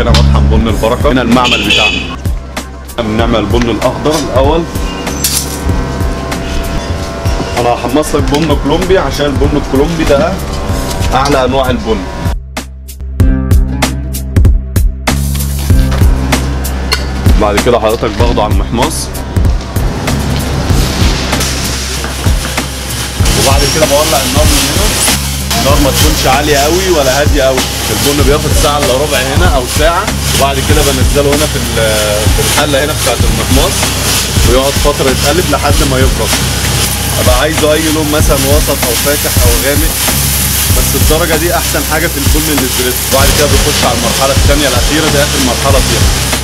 كده مطحن بن البركه هنا المعمل بتاعنا بنعمل البن الاخضر الاول انا هحمص لك بن كولومبي عشان البن الكولومبي ده اعلى انواع البن بعد كده حضرتك باخده على المحمص وبعد كده بولع النار من هنا النار ما تكونش عاليه قوي ولا هاديه قوي البن بياخد ساعه الا ربع هنا او ساعه وبعد كده بنزله هنا في ال- في الحله هنا بتاعت المحمص ويقعد فتره يتقلب لحد ما يبرد ابقى عايزه اي لون مثلا وسط او فاتح او غامق بس الدرجه دي احسن حاجه في البن الاسبريسو وبعد كده بنخش على المرحله الثانيه الاخيره دي اخر مرحله فيها